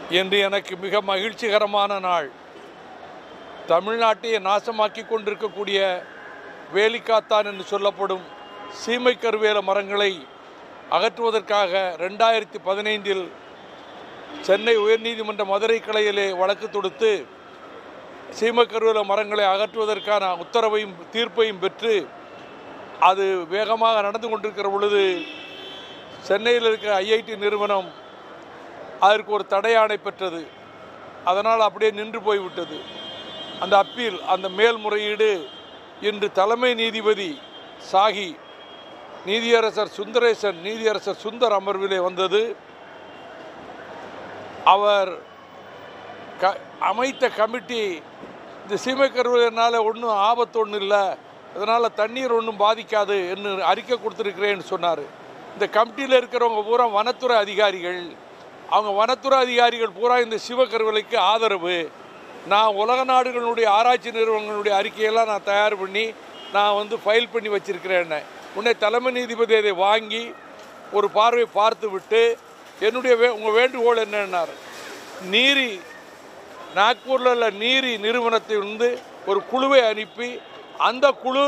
என்று எனக்கு மிக மகிழ்ச்சிகரமான நாள் தமிழ்நாட்டையே நாசமாக்கி கொண்டிருக்கக்கூடிய வேலிக்காத்தான் என்று சொல்லப்படும் சீமை கருவேல மரங்களை அகற்றுவதற்காக ரெண்டாயிரத்தி பதினைந்தில் சென்னை உயர்நீதிமன்ற மதுரை கிளையிலே வழக்கு தொடுத்து சீமை கருவேல மரங்களை அகற்றுவதற்கான உத்தரவையும் தீர்ப்பையும் பெற்று அது வேகமாக நடந்து கொண்டிருக்கிற பொழுது சென்னையில் இருக்கிற ஐஐடி நிறுவனம் அதற்கு ஒரு தடையாணை பெற்றது அதனால் அப்படியே நின்று போய்விட்டது அந்த அப்பீல் அந்த மேல்முறையீடு இன்று தலைமை நீதிபதி சாகி நீதியரசர் சுந்தரேசன் நீதியரசர் சுந்தர் அமர்விலே வந்தது அவர் க அமைத்த கமிட்டி இந்த சீமை கருவினால ஒன்றும் ஆபத்து ஒன்றும் இல்லை இதனால் தண்ணீர் ஒன்றும் பாதிக்காது என்று அறிக்கை கொடுத்துருக்கிறேன்னு சொன்னார் இந்த கமிட்டியில் இருக்கிறவங்க பூரா வனத்துறை அதிகாரிகள் அவங்க வனத்துறை அதிகாரிகள் பூரா இந்த சிவக்கருவிலைக்கு ஆதரவு நான் உலக நாடுகளுடைய ஆராய்ச்சி நிறுவனங்களுடைய அறிக்கையெல்லாம் நான் தயார் பண்ணி நான் வந்து ஃபைல் பண்ணி வச்சிருக்கிறேன் உன்னை தலைமை நீதிபதி அதை வாங்கி ஒரு பார்வை பார்த்து விட்டு என்னுடைய வே உங்கள் வேண்டுகோள் என்னன்னார் நீரி நாக்பூரில் உள்ள நீரி நிறுவனத்திலிருந்து ஒரு குழுவை அனுப்பி அந்த குழு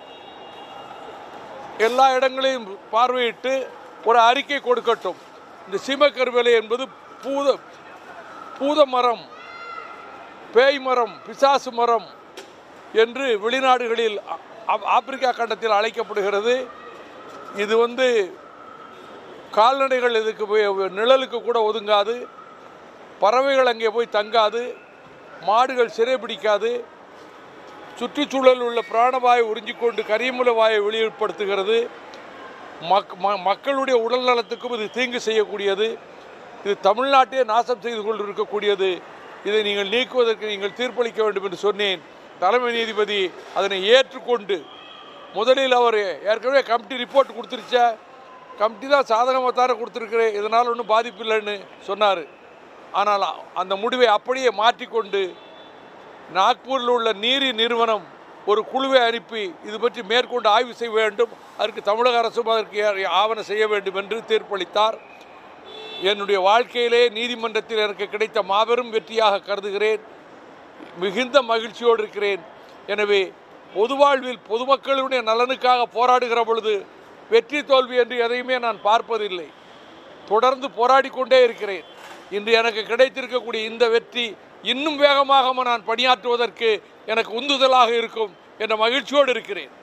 எல்லா இடங்களையும் பார்வையிட்டு ஒரு அறிக்கை கொடுக்கட்டும் இந்த சீமக்கருவேலை என்பது பூத பூத மரம் பேய் மரம் பிசாசு மரம் என்று வெளிநாடுகளில் ஆ- ஆப்- ஆப்பிரிக்கா கண்டத்தில் அழைக்கப்படுகிறது இது வந்து கால்நடைகள் இதுக்கு போய் நிழலுக்கு கூட ஒதுங்காது பறவைகள் அங்கே போய் தங்காது மாடுகள் சிறைபிடிக்காது சுற்றுச்சூழலில் உள்ள பிராணவாயை உறிஞ்சிக்கொண்டு கரியமுல வாயை வெளிப்படுத்துகிறது மக் ம- மக்களுடைய உடல் நலத்துக்கும் இது தீங்கு செய்யக்கூடியது இது தமிழ்நாட்டையே நாசம் செய்து கொண்டிருக்கக்கூடியது இதை நீங்கள் நீக்குவதற்கு நீங்கள் தீர்ப்பளிக்க வேண்டும் என்று சொன்னேன் தலைமை நீதிபதி அதனை ஏற்றுக்கொண்டு முதலில் அவர் ஏற்கனவே கமிட்டி ரிப்போர்ட் கொடுத்துருச்சா கமிட்டி தான் சாதகமாக தானே கொடுத்துருக்குறேன் இதனால் ஒன்றும் பாதிப்பு இல்லைன்னு சொன்னார் ஆனால் அந்த முடிவை அப்படியே மாற்றிக்கொண்டு நாக்பூரில் உள்ள நீரி நிறுவனம் ஒரு குழுவை அனுப்பி இது பற்றி மேற்கொண்டு ஆய்வு செய்ய வேண்டும் அதற்கு தமிழக அரசும் அதற்கு ஏ- ஆவணம் செய்ய வேண்டும் என்று தீர்ப்பளித்தார் என்னுடைய வாழ்க்கையிலே நீதிமன்றத்தில் எனக்கு கிடைத்த மாபெரும் வெற்றியாக கருதுகிறேன் மிகுந்த மகிழ்ச்சியோடு இருக்கிறேன் எனவே பொது வாழ்வில் பொதுமக்களுடைய நலனுக்காக போராடுகிற பொழுது வெற்றி தோல்வி என்று எதையுமே நான் பார்ப்பதில்லை தொடர்ந்து போராடி கொண்டே இருக்கிறேன் இன்று எனக்கு கிடைத்திருக்கக்கூடிய இந்த வெற்றி இன்னும் வேகமாக நான் பணியாற்றுவதற்கு எனக்கு உந்துதலாக இருக்கும் என்ற மகிழ்ச்சியோடு இருக்கிறேன்